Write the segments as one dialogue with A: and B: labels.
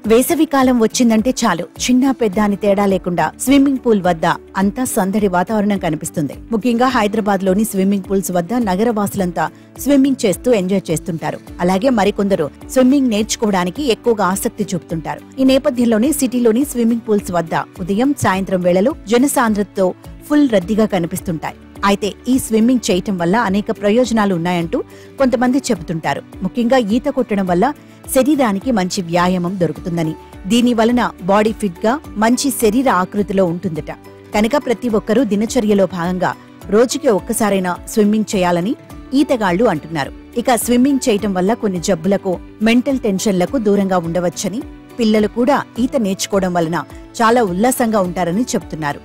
A: వేసవి కాలం వచ్చిందంటే చాలు చిన్న పెద్ద అని తేడా లేకుండా స్విమ్మింగ్ పూల్ వద్ద అంతా సందడి వాతావరణం కనిపిస్తుంది ముఖ్యంగా హైదరాబాద్ లోని స్విమ్మింగ్ పూల్స్ వద్ద నగరవాసులంతా స్విమ్మింగ్ చేస్తూ ఎంజాయ్ చేస్తుంటారు అలాగే మరికొందరు స్విమ్మింగ్ నేర్చుకోవడానికి ఎక్కువగా ఆసక్తి చూపుతుంటారు ఈ నేపథ్యంలోనే సిటీలోని స్విమ్మింగ్ పూల్స్ వద్ద ఉదయం సాయంత్రం వేళలో జనసాంద్రతతో ఫుల్ రద్దీగా కనిపిస్తుంటాయి అయితే ఈ స్విమ్మింగ్ చేయటం వల్ల అనేక ప్రయోజనాలు ఉన్నాయంటూ కొంతమంది చెబుతుంటారు ముఖ్యంగా ఈత కొట్టడం వల్ల శరీరానికి మంచి వ్యాయామం దొరుకుతుందని దీని వలన బాడీ ఫిట్ గా మంచి శరీర ఆకృతిలో ఉంటుందట కనుక ప్రతి ఒక్కరూ దినచర్యలో భాగంగా రోజుకి ఒక్కసారైనా స్విమ్మింగ్ చేయాలని ఈతగాళ్లు అంటున్నారు ఇక స్విమ్మింగ్ చేయటం వల్ల కొన్ని జబ్బులకు మెంటల్ టెన్షన్లకు దూరంగా ఉండవచ్చని పిల్లలు కూడా ఈత నేర్చుకోవడం వలన చాలా ఉల్లాసంగా ఉంటారని చెప్తున్నారు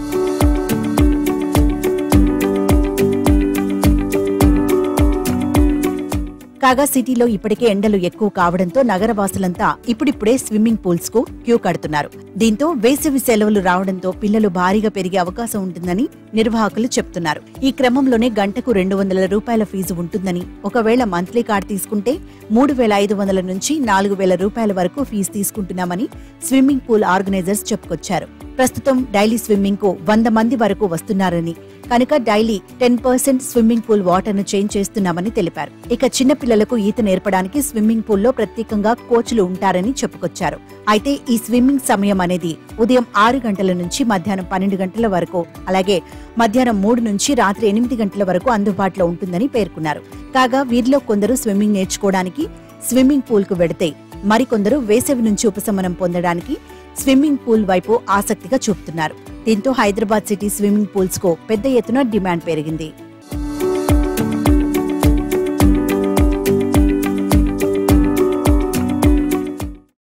A: కాగా సిటీలో ఇప్పటికే ఎండలు ఎక్కువ కావడంతో నగరవాసులంతా ఇప్పుడిప్పుడే స్విమ్మింగ్ పూల్స్ కు క్యూ కడుతున్నారు దీంతో వేసవి సెలవులు రావడంతో పిల్లలు భారీగా పెరిగే అవకాశం ఉంటుందని నిర్వాహకులు చెప్తున్నారు ఈ క్రమంలోనే గంటకు రెండు వందల రూపాయల ఫీజు ఉంటుందని ఒకవేళ మంత్లీ కార్డ్ తీసుకుంటే మూడు వేల ఐదు వందల నుంచి నాలుగు వేల రూపాయల వరకు ఫీజు తీసుకుంటున్నామని స్విమ్మింగ్ పూల్ ఆర్గనైజర్స్ చెప్పుకొచ్చారు ప్రస్తుతం డైలీ స్విమ్మింగ్ కు వంద మంది వరకు వస్తున్నారని కనుక daily ten percent swimming pool water ను చేంజ్ చేస్తున్నామని తెలిపారు ఇక చిన్న పిల్లలకు ఈత నేర్పడానికి స్విమ్మింగ్ పూల్ లో ప్రత్యేకంగా కోచ్లు ఉంటారని చెప్పుకొచ్చారు అయితే ఈ స్విమ్మింగ్ సమయం అనేది ఉదయం ఆరు గంటల నుంచి మధ్యాహ్నం పన్నెండు గంటల వరకు అలాగే మధ్యాహ్నం మూడు నుంచి రాత్రి ఎనిమిది గంటల వరకు అందుబాటులో ఉంటుందని పేర్కొన్నారు కాగా వీరిలో కొందరు స్విమ్మింగ్ నేర్చుకోవడానికి స్విమ్మింగ్ పూల్ కు వెడితే మరికొందరు వేసవి నుంచి ఉపశమనం పొందడానికి స్విమ్మింగ్ పూల్ వైపు ఆసక్తిగా చూపుతున్నారు దీంతో హైదరాబాద్ సిటీ స్విమ్మింగ్ పూల్స్ కు పెద్ద ఎత్తున డిమాండ్ పెరిగింది